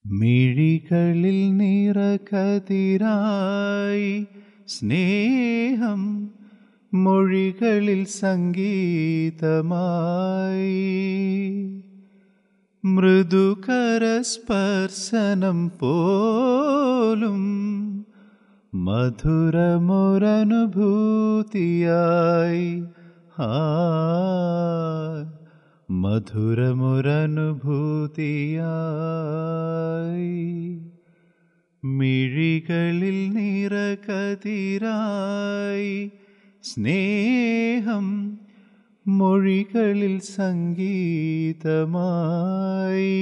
മിഴികളിൽ നിറകതിരായി സ്നേഹം മൊഴികളിൽ സംഗീതമായി മൃദുകരസ്പർശനം പോലും മധുരമൊരനുഭൂതിയായി ആ മധുരമൊരനുഭൂതിയായി മിഴികളിൽ നിറകതിരായി സ്നേഹം മൊഴികളിൽ സംഗീതമായി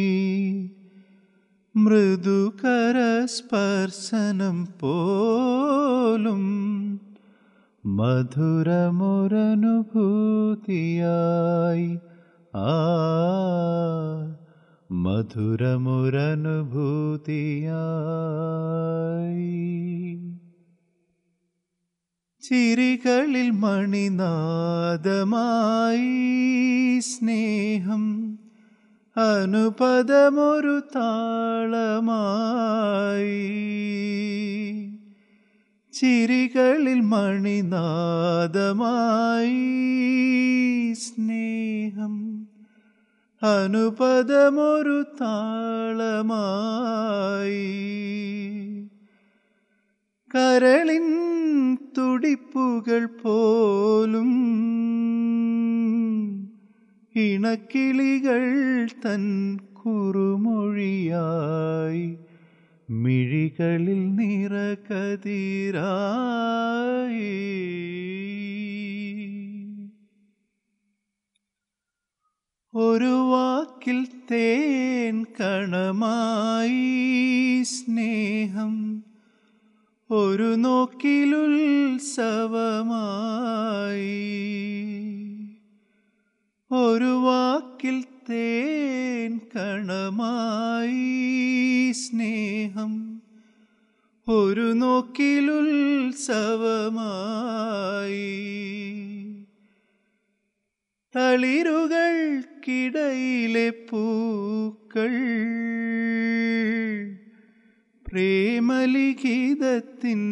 മൃദുകരസ്പർശനം പോലും മധുരമൊരനുഭൂതിയായി ആ മധുരമൊരനുഭൂതിയായി ചിരികളിൽ മണിനാദമായി സ്നേഹം അനുപദമൊരു താളമായി ചിരികളിൽ മണിനാദമായി സ്നേഹം അനുപദമൊരു താളമായി കരളിൻ തുടിപ്പുകൾ പോലും ഇണക്കിളികൾ തൻ കുറുമൊഴിയായി മിഴികളിൽ നിറകതിരായി ഒരു വാക്കിൽ തേൻ കണമായി സ്നേഹം ഒരു നോക്കിലുത്സവമായി ഒരു വാക്കിൽ തേൻ കണമായി സ്നേഹം ഒരു നോക്കിലുത്സവമായി തളിരുകൾക്കിടയിലെ പൂക്കൾ പ്രേമലിഖിതത്തിൻ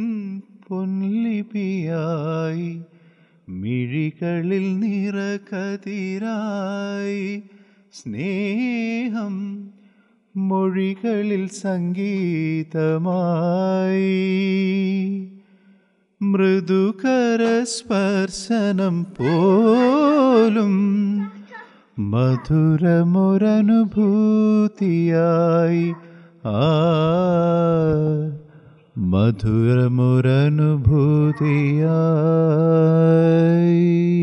പൊൻലിപിയായി മിഴികളിൽ നിറകതിരായി സ്നേഹം മൊഴികളിൽ സംഗീതമായി മൃദുകരസ്പർശനം പോലും മധുരമൊരനുഭൂതിയായി ആ മധുരമൊരനുഭൂതിയായി